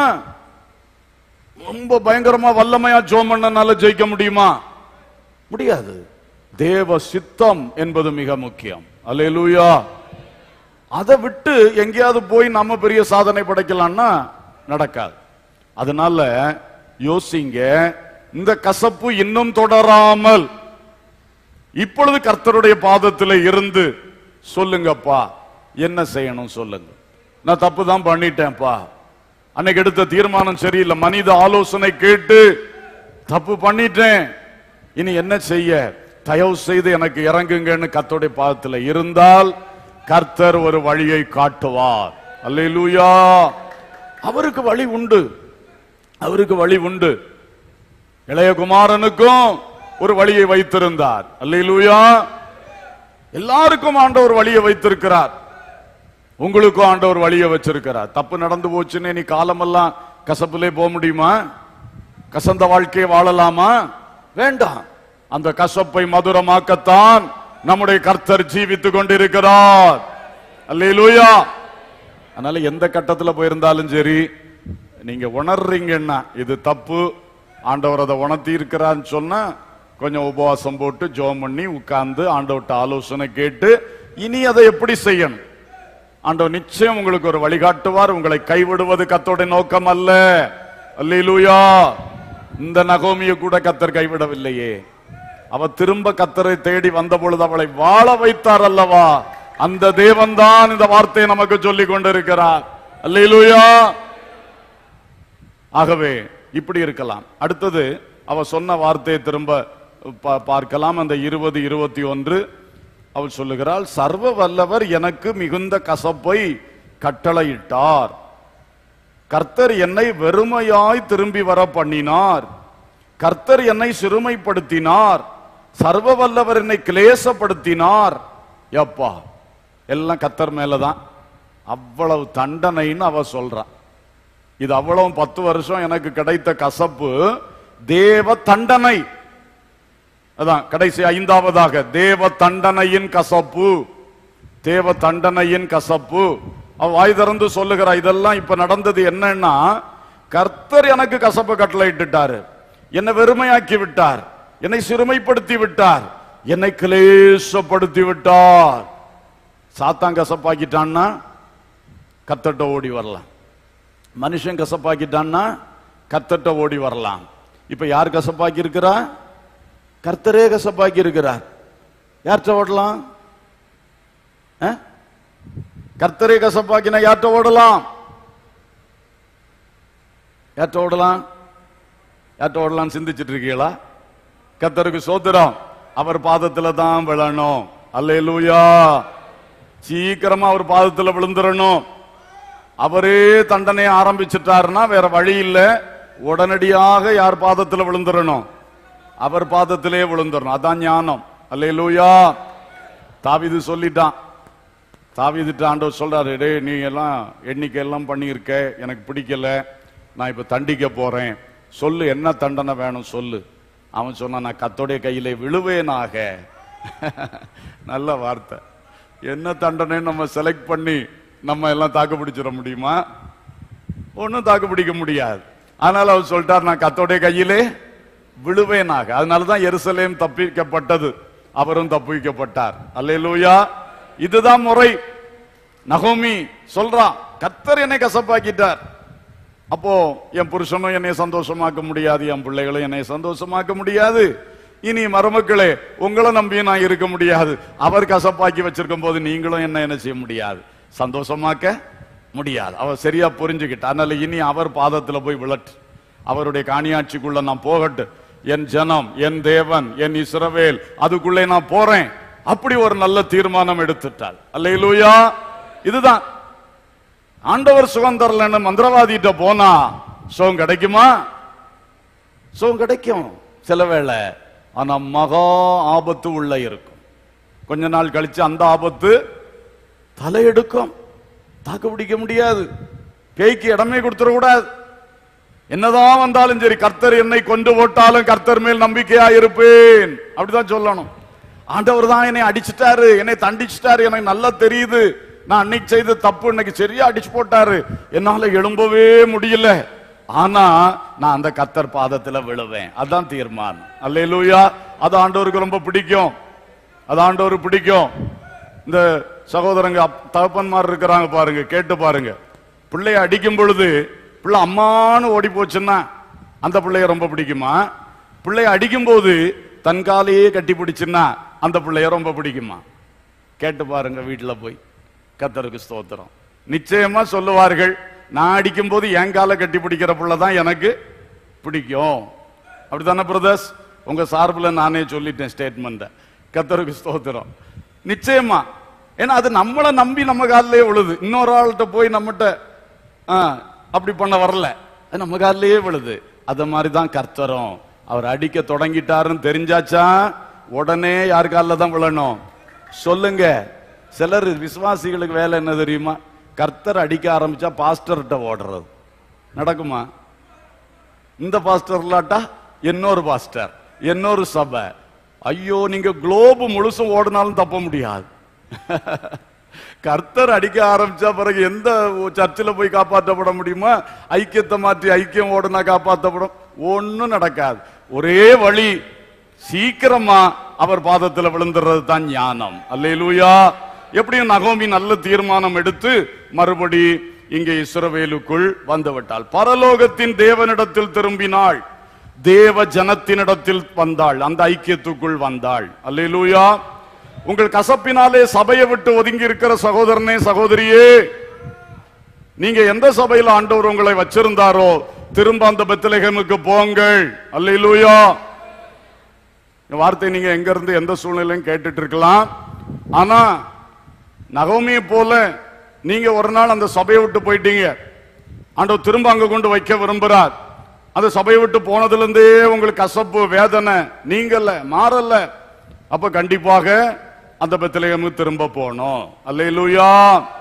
ரொம்ப பயங்கரமா வல்லமையா ஜோம் பண்ணனால ஜெயிக்க முடியுமா முடியாது தேவ சித்தம் என்பது மிக முக்கியம் அல்லேலூயா அதை விட்டு எங்கேயாவது போய் நம்ம பெரிய சாதனை படைக்கலாம்னா நடக்காது அதனால யோசிங்க இந்த கசப்பு இன்னும் தொடராமல் இப்பொழுது கர்த்தருடைய பாதத்தில் இருந்து சொல்லுங்கப்பா என்ன செய்யணும் சொல்லுங்க நான் தப்பு தான் பண்ணிட்டேன்ப்பா அன்னைக்கு எடுத்த தீர்மானம் சரியில்லை மனித ஆலோசனை கேட்டு தப்பு பண்ணிட்டேன் இனி என்ன செய்ய தயவு செய்து எனக்கு இறங்குங்கன்னு கர்த்தருடைய பாதத்தில் இருந்தால் கர்த்தர் ஒரு வழியை காட்டுவார் அல்லேலூயா அவருக்கு வழி உண்டு அவருக்கு வழி உண்டு இளையகுமாரனுக்கும் ஒரு வழியை வைத்திருந்தார் அல்லேலூயா எல்லாருக்கும் ஆண்டவர் வழியை வைத்திருக்கிறார் உங்களுக்கும் ஆண்டவர் வழியை வச்சிருக்கிறார் தப்பு நடந்து போச்சுன்னு நீ காலமெல்லாம் கசப்பிலே போக முடியுமா கசந்த வாழ்க்கையை வாழலாமா வேண்டாம் அந்த கசப்பை மதுரமாக்கத்தான் நம்முடைய கர்த்தர் ஜீவித்துக் கொண்டிருக்கிறார் அல்லேலூயா அதனால எந்த கட்டத்துல போயிருந்தாலும் சரி நீங்க உணர்றீங்கன்னா இது தப்பு ஆண்டவர் அதை உணர்த்தி இருக்கிறான்னு சொன்னா கொஞ்சம் உபவாசம் போட்டு ஜோம் பண்ணி உட்கார்ந்து ஆண்டவர்ட்ட ஆலோசனை கேட்டு இனி அதை எப்படி செய்யணும் ஆண்டவர் நிச்சயம் உங்களுக்கு ஒரு வழிகாட்டுவார் உங்களை கைவிடுவது கத்தோட நோக்கம் அல்ல அல்லேலூயா இந்த நகோமியை கூட கத்தர் கைவிடவில்லையே அவ திரும்ப கத்தரை தேடி வந்த பொழுது அவளை வாழ வைத்தார் அல்லவா அந்த தேவன் தான் இந்த வார்த்தையை நமக்கு சொல்லிக் கொண்டிருக்கிறார் அல்லேலூயா ஆகவே இப்படி இருக்கலாம் அடுத்தது அவ சொன்ன வார்த்தையை திரும்ப பா- பார்க்கலாம் அந்த இருபது இருபத்தி ஒன்று அவள் சொல்லுகிறாள் சர்வ வல்லவர் எனக்கு மிகுந்த கசப்பை கட்டளையிட்டார் கர்த்தர் என்னை வெறுமையாய் திரும்பி வர பண்ணினார் கர்த்தர் என்னை சிறுமைப்படுத்தினார் சர்வ வல்லவர் என்னை கிளேசப்படுத்தினார் எப்பா எல்லாம் கர்த்தர் மேலதான் அவ்வளவு தண்டனைன்னு அவ சொல்றா இது அவ்வளவு பத்து வருஷம் எனக்கு கிடைத்த கசப்பு தேவ தண்டனை அதான் கடைசி ஐந்தாவதாக தேவ தண்டனையின் கசப்பு தேவ தண்டனையின் கசப்பு அவ வாய் திறந்து சொல்லுகிறா இதெல்லாம் இப்ப நடந்தது என்னன்னா கர்த்தர் எனக்கு கசப்பு கட்டளையிட்டுட்டாரு என்னை வெறுமையாக்கி விட்டார் என்னை சிறுமைப்படுத்தி விட்டார் என்னை கிளேசப்படுத்தி விட்டார் சாத்தான் கசப்பாக்கிட்டான்னா கத்தட்ட ஓடி வரலாம் மனுஷன் கசப்பாக்கிட்டான்னா கத்தட்ட ஓடி வரலாம் இப்ப யார் கசப்பாக்கி இருக்கிறா கர்த்தரே கசப்பாக்கி இருக்கிறார் யார்கிட்ட ஓடலாம் ஆ? கர்த்தரே கசப்பாக்கினா யார்கிட்ட ஓடலாம் யார்கிட்ட ஓடலாம் யார்கிட்ட ஓடலாம் சிந்திச்சிட்டு இருக்கீங்களா கர்த்தருக்கு சோத்திரம் அவர் பாதத்துல தான் விழணும் அல்லேலூயா சீக்கிரமா அவர் பாதத்துல விழுந்துடணும் அவரே தண்டனையை ஆரம்பிச்சிட்டாருன்னா வேற வழி இல்ல உடனடியாக யார் பாதத்துல விழுந்துடணும் அவர் பாதத்திலே விழுந்துடணும் அதான் ஞானம் அல்லேலூயா தாவீது சொல்லிட்டான் தாவீதுட்ட ஆண்டவர் சொல்றாரு டேய் நீ எல்லாம் எண்ணிக்கை எல்லாம் பண்ணியிருக்க எனக்கு பிடிக்கல நான் இப்ப தண்டிக்க போறேன் சொல்லு என்ன தண்டனை வேணும் சொல்லு அவன் சொன்னான் நான் கத்தோடைய கையிலே விழுவேனாக நல்ல வார்த்தை என்ன தண்டனை நம்ம செலக்ட் பண்ணி நம்ம எல்லாம் தாக்கு பிடிச்சிட முடியுமா ஒன்னும் தாக்கு பிடிக்க முடியாது அதனால அவர் சொல்லிட்டார் நான் கத்தோடைய கையிலே விழுவேனாக அதனாலதான் எருசலேம் தப்பிக்கப்பட்டது அவரும் தப்பிக்கப்பட்டார் அல்லேலூயா இதுதான் முறை நகோமி சொல்றான் கத்தர் என்னை கசப்பாக்கிட்டார் அப்போ என் புருஷனும் என்னை சந்தோஷமாக்க முடியாது என் பிள்ளைகளும் என்னை சந்தோஷமாக்க முடியாது இனி மருமக்களே உங்களை நம்பி நான் இருக்க முடியாது அவர் கசப்பாக்கி வச்சிருக்கும் போது நீங்களும் என்ன என்ன செய்ய முடியாது சந்தோஷமாக்க முடியாது அவர் சரியா புரிஞ்சுக்கிட்ட அதனால இனி அவர் பாதத்துல போய் விழட்டு அவருடைய காணியாட்சிக்குள்ள நான் போகட்டு என் ஜனம் என் தேவன் என் இஸ்ரவேல் அதுக்குள்ளே நான் போறேன் அப்படி ஒரு நல்ல தீர்மானம் எடுத்துட்டாள் அல்லேலூயா இதுதான் ஆண்டவர் சுகம் தரலன்னு மந்திரவாதிகிட்ட போனா சுகம் கிடைக்குமா சுகம் கிடைக்கும் சில வேளை ஆனா மகா ஆபத்து உள்ள இருக்கும் கொஞ்ச நாள் கழிச்சு அந்த ஆபத்து தலையெடுக்கும் தாக்கு பிடிக்க முடியாது பேய்க்கு இடமே கொடுத்துட கூடாது என்னதான் வந்தாலும் சரி கர்த்தர் என்னை கொண்டு போட்டாலும் கர்த்தர் மேல் நம்பிக்கையா இருப்பேன் அப்படிதான் சொல்லணும் ஆண்டவர் தான் என்னை அடிச்சிட்டாரு என்னை தண்டிச்சிட்டாரு எனக்கு நல்லா தெரியுது நான் அன்னைக்கு செய்த தப்பு இன்னைக்கு சரியா அடிச்சு போட்டாரு என்னால எழும்பவே முடியல ஆனா நான் அந்த கர்த்தர் பாதத்துல விழுவேன் அதான் தீர்மானம் அல்லேலூயா அது ஆண்டவருக்கு ரொம்ப பிடிக்கும் அது ஆண்டவருக்கு பிடிக்கும் இந்த சகோதரங்க அப்- தகப்பன்மார் இருக்கிறாங்க பாருங்க கேட்டு பாருங்க பிள்ளைய அடிக்கும் பொழுது பிள்ளை அம்மான்னு ஓடி போச்சுன்னா அந்த பிள்ளைய ரொம்ப பிடிக்குமா பிள்ளைய அடிக்கும் போது தன் காலையே கட்டி பிடிச்சுன்னா அந்த பிள்ளைய ரொம்ப பிடிக்குமா கேட்டு பாருங்க வீட்டுல போய் கத்தருக்கு ஸ்தோத்திரம் நிச்சயமா சொல்லுவார்கள் நான் அடிக்கும் போது என் காலை கட்டி பிடிக்கிற புள்ள தான் எனக்கு பிடிக்கும் அப்படித்தானே பிரதர்ஸ் உங்க சார்பில் நானே சொல்லிட்டேன் ஸ்டேட்மெண்ட்டை கத்தருக்கு ஸ்தோத்திரம் நிச்சயமா ஏன்னா அது நம்மளை நம்பி நம்ம காலிலே விழுது இன்னொரு ஆள்கிட்ட போய் நம்மகிட்ட ஆ, அப்படி பண்ண வரல அது நம்ம காலிலேயே விழுது அத மாதிரி தான் கர்த்தரும் அவர் அடிக்க தொடங்கிட்டாருன்னு தெரிஞ்சாச்சா உடனே யார் காலில் தான் விழணும் சொல்லுங்க சிலர் விசுவாசிகளுக்கு வேலை என்ன தெரியுமா கர்த்தர் அடிக்க ஆரம்பிச்சா பாஸ்டர்கிட்ட ஓடுறது நடக்குமா இந்த பாஸ்டர் இல்லாட்டா இன்னொரு பாஸ்டர் இன்னொரு சபை ஐயோ நீங்க குளோபு முழுசும் ஓடினாலும் தப்ப முடியாது கர்த்தர் அடிக்க ஆரம்பிச்சா பிறகு எந்த சர்ச்சில் போய் காப்பாற்றப்பட முடியுமா ஐக்கியத்தை மாற்றி ஐக்கியம் ஓடுனா காப்பாற்றப்படும் ஒண்ணும் நடக்காது ஒரே வழி சீக்கிரமா அவர் பாதத்துல விழுந்துறது தான் ஞானம் அல்லேலூயா எப்படியும் நகோமி நல்ல தீர்மானம் எடுத்து மறுபடி இங்கே இஸ்ரவேலுக்குள் வந்து விட்டாள் பரலோகத்தின் தேவனிடத்தில் திரும்பினாள் தேவ ஜனத்தினிடத்தில் வந்தாள் அந்த ஐக்கியத்துக்குள் வந்தாள் அல்லேலூயா உங்கள் கசப்பினாலே சபையை விட்டு ஒதுங்கி இருக்கிற சகோதரனே சகோதரியே நீங்க எந்த சபையில ஆண்டவர் உங்களை வச்சிருந்தாரோ திரும்ப அந்த பெத்லகேமுக்கு போங்கள் அல்லேலூயா இந்த வார்த்தை நீங்க எங்க இருந்து எந்த சூழ்நிலையும் கேட்டுட்டு இருக்கலாம் ஆனா நகோமியை போல நீங்க ஒரு நாள் அந்த சபையை விட்டு போயிட்டீங்க ஆண்டவர் திரும்ப அங்க கொண்டு வைக்க விரும்புறார் அந்த சபையை விட்டு போனதுல இருந்தே உங்களுக்கு கசப்பு வேதனை நீங்கல்ல மாறல அப்ப கண்டிப்பாக அந்த பெத்லகேமு திரும்ப போனோம் அல்லேலூயா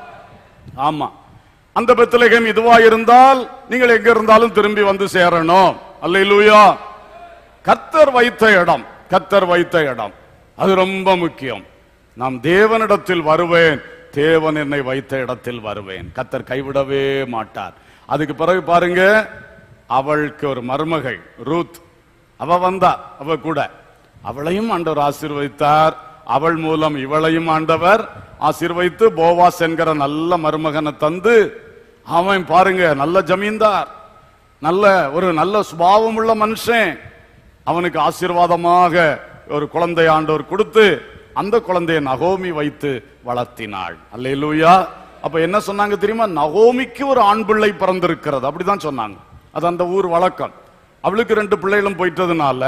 ஆமா அந்த பெத்லகேம் இதுவா இருந்தால் நீங்கள் எங்க இருந்தாலும் திரும்பி வந்து சேரணும் அல்லேலூயா கத்தர் வைத்த இடம் கத்தர் வைத்த இடம் அது ரொம்ப முக்கியம் நாம் தேவனிடத்தில் வருவேன் தேவன் என்னை வைத்த இடத்தில் வருவேன் கத்தர் கைவிடவே மாட்டார் அதுக்கு பிறகு பாருங்க அவளுக்கு ஒரு மருமகள் ரூத் அவ வந்தா அவ கூட அவளையும் ஆண்டவர் ஆசீர்வதித்தார் அவள் மூலம் இவளையும் ஆண்டவர் ஆசீர்வதித்து போவாஸ் என்கிற நல்ல மருமகனை தந்து அவன் பாருங்க நல்ல ஜமீன்தார் நல்ல ஒரு நல்ல சுபாவம் உள்ள மனுஷன் அவனுக்கு ஆசீர்வாதமாக ஒரு குழந்தை ஆண்டவர் கொடுத்து அந்த குழந்தையை நகோமி வைத்து வளர்த்தினாள் அல்லேலூயா அப்ப என்ன சொன்னாங்க தெரியுமா நகோமிக்கு ஒரு ஆண் பிள்ளை பிறந்திருக்கிறது அப்படிதான் சொன்னாங்க அது அந்த ஊர் வழக்கம் அவளுக்கு ரெண்டு பிள்ளைகளும் போயிட்டதுனால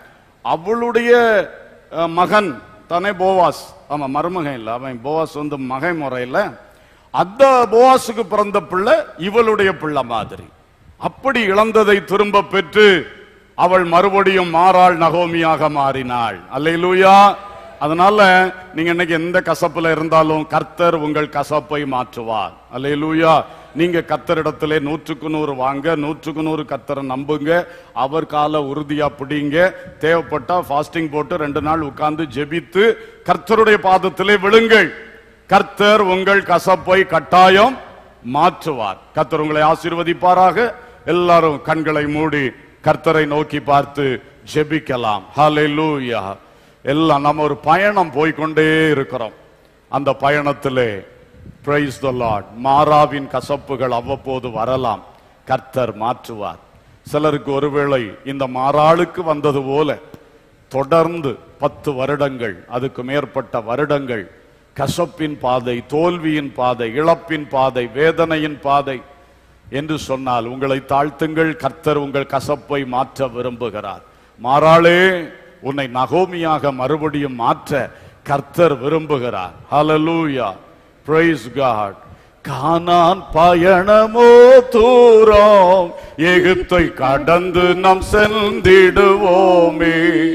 அவளுடைய அஹ், மகன் தானே போவாஸ் ஆமா மருமகன் இல்ல அவன் போவாஸ் வந்து மகன் முறையில அந்த போவாஸுக்கு பிறந்த பிள்ளை இவளுடைய பிள்ளை மாதிரி அப்படி இழந்ததை திரும்ப பெற்று அவள் மறுபடியும் மாறாள் நகோமியாக மாறினாள் அல்லேலூயா அதனால நீங்க இன்னைக்கு எந்த கசப்புல இருந்தாலும் கர்த்தர் உங்கள் கசப்பை மாற்றுவார் அல்லேலூயா நீங்க கத்தரிடத்திலே நூற்றுக்கு நூறு வாங்க நூற்றுக்கு நூறு கத்தரை நம்புங்க அவர் கால உறுதியா பிடிங்க தேவைப்பட்டா ஃபாஸ்டிங் போட்டு ரெண்டு நாள் உட்கார்ந்து ஜெபித்து கர்த்தருடைய பாதத்திலே விழுங்கள் கர்த்தர் உங்கள் கசப்பை கட்டாயம் மாற்றுவார் கர்த்தர் உங்களை ஆசீர்வதிப்பாராக எல்லாரும் கண்களை மூடி கர்த்தரை நோக்கி பார்த்து ஜெபிக்கலாம் ஹalleluya எல்லாம் நம்ம ஒரு பயணம் போய்க்கொண்டே இருக்கிறோம் அந்த பயணத்திலே பிரைஸ் த லார்ட் மாறாவின் கசப்புகள் அவ்வப்போது வரலாம் கர்த்தர் மாற்றுவார் சிலருக்கு ஒருவேளை இந்த மாறாளுக்கு வந்தது போல தொடர்ந்து பத்து வருடங்கள் அதுக்கு மேற்பட்ட வருடங்கள் கசப்பின் பாதை தோல்வியின் பாதை இழப்பின் பாதை வேதனையின் பாதை என்று சொன்னால் உங்களை தாழ்த்துங்கள் கர்த்தர் உங்கள் கசப்பை மாற்ற விரும்புகிறார் மாறாளே உன்னை நகோமியாக மறுபடியும் மாற்ற கர்த்தர் விரும்புகிறார் ஹalleluya praise god கானான் பயணமோ தூரம் எகிப்தை கடந்து நாம் சென்றிடுவோமே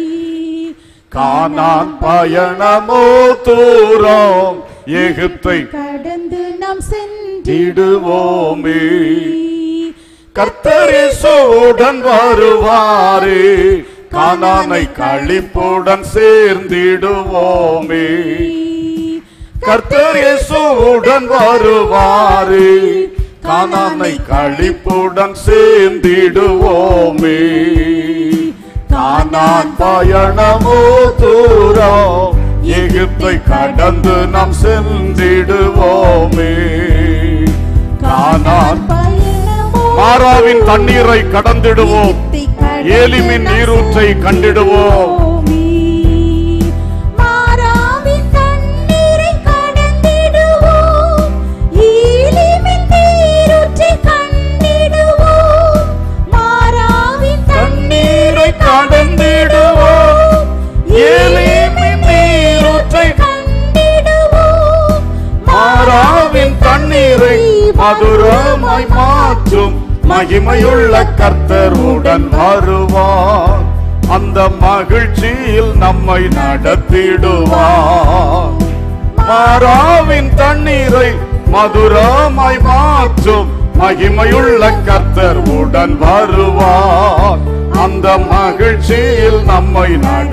கானான் பயணமோ தூரம் எகிப்தை கடந்து நாம் திடுவோமே சென்றிடுவோமே கர்த்தரேசுடன் வருவாரே கானானை களிப்புடன் சேர்ந்திடுவோமே கர்த்தரேசுடன் வருவாரே கானானை களிப்புடன் சேர்ந்திடுவோமே கானான் பயணமோ தூரம் எகிப்தை கடந்து நாம் சென்றிடுவோமே கானான் மாறாவின் தண்ணீரை கடந்திடுவோம் ஏலிமின் நீரூற்றை கண்டிடுவோம் தண்ணீரை மதுரமாய் மாற்றும் மகிமையுள்ள கர்த்தருடன் வருவார் அந்த மகிழ்ச்சியில் நம்மை நடத்திடுவார் மாறாவின் தண்ணீரை மதுரமாய் மாற்றும் மகிமையுள்ள கர்த்தர் உடன் வருவார் அந்த மகிழ்ச்சியில் நம்மை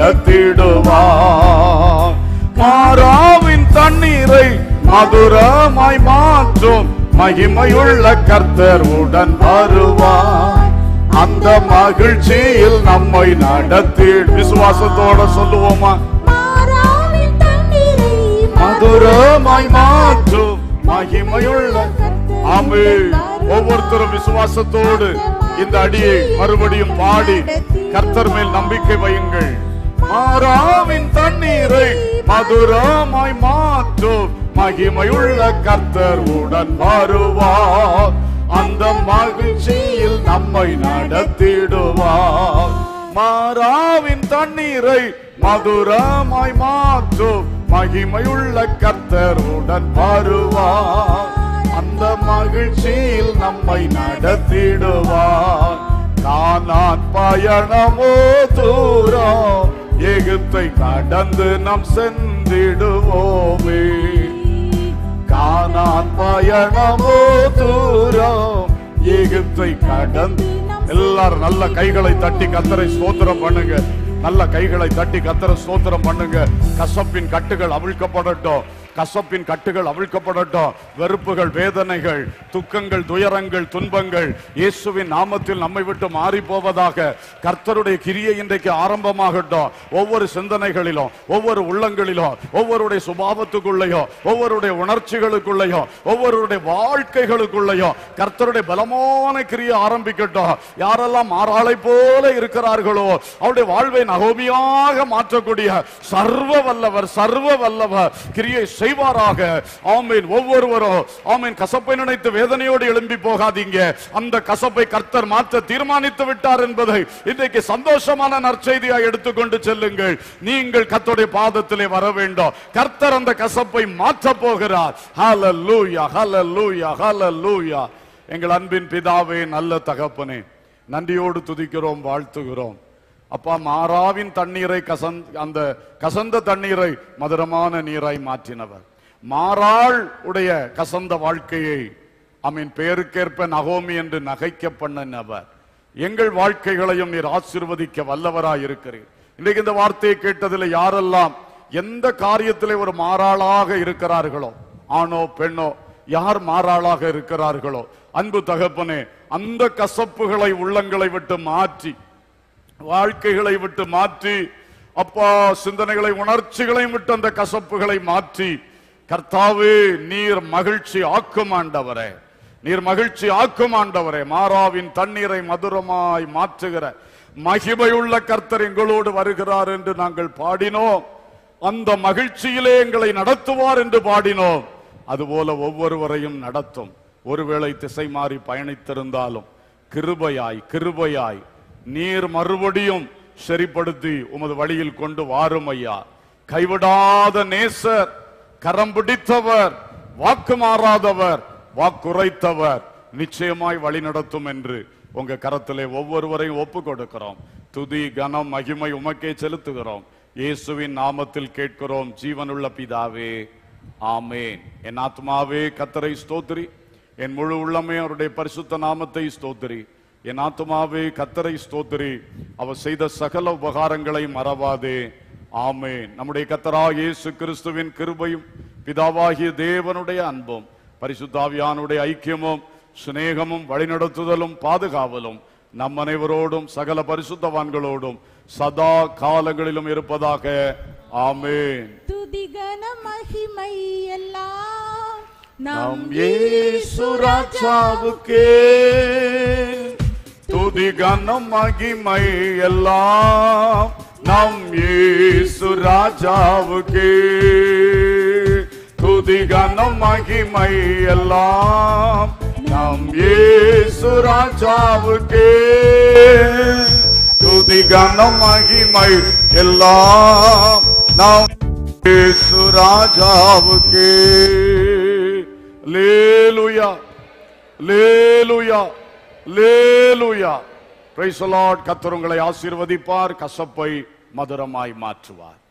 நடத்திடுவார் மாறாவின் தண்ணீரை மதுரமாய் மாற்றும் மகிமையுள்ள கர்த்தர் உடன் வருவார் அந்த மகிழ்ச்சியில் நம்மை நடத்தி விசுவாசத்தோட சொல்லுவோமா மாறாவின் தண்ணீரை மதுரமாய் மாற்றும் மகிமையுள்ள ஆமே ஒவ்வொருத்தரும் விசுவாசத்தோடு இந்த அடியை மறுபடியும் பாடி கர்த்தர் மேல் நம்பிக்கை வையுங்கள் மாறாவின் தண்ணீரை மதுரமாய் மாற்றும் மகிமையுள்ள கர்த்தர் உடன் வருவார் அந்த மகிழ்ச்சியில் நம்மை நடத்திடுவார் மாறாவின் தண்ணீரை மதுரமாய் மாற்றும் மகிமையுள்ள கர்த்தருடன் வருவார் அந்த மகிழ்ச்சியில் நம்மை நடத்திடுவார் கானான் பயணமோ தூரம் எகிப்தை கடந்து நாம் சென்றிடுவோமே கானான் பயணமோ தூரம் எகிப்தை கடந்து எல்லாரும் நல்ல கைகளை தட்டி கத்தரை ஸ்தோத்திரம் பண்ணுங்க நல்ல கைகளை தட்டி கத்தரை ஸ்தோத்திரம் பண்ணுங்க கசப்பின் கட்டுகள் அவிழ்க்கப்படட்டும் கசப்பின் கட்டுகள் அவிழ்க்கப்படட்டும் வெறுப்புகள் வேதனைகள் துக்கங்கள் துயரங்கள் துன்பங்கள் இயேசுவின் நாமத்தில் நம்மை விட்டு மாறி போவதாக கர்த்தருடைய கிரியை இன்றைக்கு ஆரம்பமாகட்டும் ஒவ்வொரு சிந்தனைகளிலும் ஒவ்வொரு உள்ளங்களிலும் ஒவ்வொருடைய சுபாவத்துக்குள்ளேயும் ஒவ்வொருடைய உணர்ச்சிகளுக்குள்ளேயும் ஒவ்வொருடைய வாழ்க்கைகளுக்குள்ளேயும் கர்த்தருடைய பலமான கிரியை ஆரம்பிக்கட்டும் யாரெல்லாம் மாறாளை போல இருக்கிறார்களோ அவருடைய வாழ்வை நகோமியாக மாற்றக்கூடிய சர்வ வல்லவர் சர்வ வல்லவர் கிரியை செய்வாராக ஆமீன் ஒவ்வொருவரும் ஆமீன் கசப்பை நினைத்து வேதனையோடு எழும்பி போகாதீங்க அந்த கசப்பை கர்த்தர் மாற்ற தீர்மானித்து விட்டார் என்பதை இன்றைக்கு சந்தோஷமான நற்செய்தியாக எடுத்துக்கொண்டு செல்லுங்கள் நீங்கள் கர்த்தருடைய பாதத்திலே வர வேண்டும் கர்த்தர் அந்த கசப்பை மாற்ற போகிறார் ஹalleluya ஹalleluya ஹalleluya எங்கள் அன்பின் பிதாவே நல்ல தகப்பனே நன்றியோடு துதிக்கிறோம் வாழ்த்துகிறோம் அப்பா மாறாவின் தண்ணீரை கசந் அந்த கசந்த தண்ணீரை மதுரமான நீராய் மாற்றினவர் மாறாள் உடைய கசந்த வாழ்க்கையை அமீன் பெயருக்கேற்ப நகோமி என்று நகைக்க பண்ணினவர் எங்கள் வாழ்க்கைகளையும் நீர் ஆசீர்வதிக்க வல்லவராய் இருக்கிறீர் இன்றைக்கு இந்த வார்த்தையை கேட்டதில் யாரெல்லாம் எந்த காரியத்திலே ஒரு மாறாளாக இருக்கிறார்களோ ஆணோ பெண்ணோ யார் மாறாளாக இருக்கிறார்களோ அன்பு தகப்பனே அந்த கசப்புகளை உள்ளங்களை விட்டு மாற்றி வாழ்க்கைகளை விட்டு மாற்றி அப்பா சிந்தனைகளை உணர்ச்சிகளையும் விட்டு அந்த கசப்புகளை மாற்றி கர்த்தாவே நீர் மகிழ்ச்சி ஆக்கும் ஆண்டவரே நீர் மகிழ்ச்சி ஆக்கும் ஆண்டவரே மாறாவின் தண்ணீரை மதுரமாய் மாற்றுகிற மகிமையுள்ள கர்த்தர் எங்களோடு வருகிறார் என்று நாங்கள் பாடினோம் அந்த மகிழ்ச்சியிலே எங்களை நடத்துவார் என்று பாடினோம் அதுபோல ஒவ்வொருவரையும் நடத்தும் ஒருவேளை திசை மாறி பயணித்திருந்தாலும் கிருபையாய் கிருபையாய் நீர் மறுபடியும் சரிப்படுத்தி உமது வழியில் கொண்டு வாரும் ஐயா கைவிடாத நேசர் கரம் பிடித்தவர் வாக்கு மாறாதவர் வாக்குரைத்தவர் நிச்சயமாய் வழி நடத்தும் என்று உங்க கரத்திலே ஒவ்வொருவரையும் ஒப்பு கொடுக்கிறோம் துதி கனம் மகிமை உமக்கே செலுத்துகிறோம் இயேசுவின் நாமத்தில் கேட்கிறோம் ஜீவனுள்ள பிதாவே ஆமேன் என் ஆத்மாவே கத்தரை ஸ்தோத்திரி என் முழு உள்ளமே அவருடைய பரிசுத்த நாமத்தை ஸ்தோத்திரி என் ஆத்மாவே கத்தரை ஸ்தோத்திரி அவர் செய்த சகல உபகாரங்களை மறவாதே ஆமேன் நம்முடைய கத்தரா இயேசு கிறிஸ்துவின் கிருபையும் பிதாவாகிய தேவனுடைய அன்பும் பரிசுத்தாவியானுடைய ஐக்கியமும் சிநேகமும் வழிநடத்துதலும் பாதுகாவலும் நம் அனைவரோடும் சகல பரிசுத்தவான்களோடும் சதா காலங்களிலும் இருப்பதாக ஆமேன் துதிகன மகிமை எல்லாம் நம் இயேசு ராஜாவுக்கே துதி கனம் மகிமை எல்லாம் நம் இயேசு ராஜாவுக்கே துதி கனம் மகிமை எல்லாம் நம் இயேசு ராஜாவுக்கே துதி கனம் மகிமை எல்லாம் நாம் இயேசு ராஜாவுக்கே லேலுயா லேலுயா லேலுயா பிரைஸ் லார்ட் கத்தர் உங்களை ஆசீர்வதிப்பார் கசப்பை மதுரமாய் மாற்றுவார்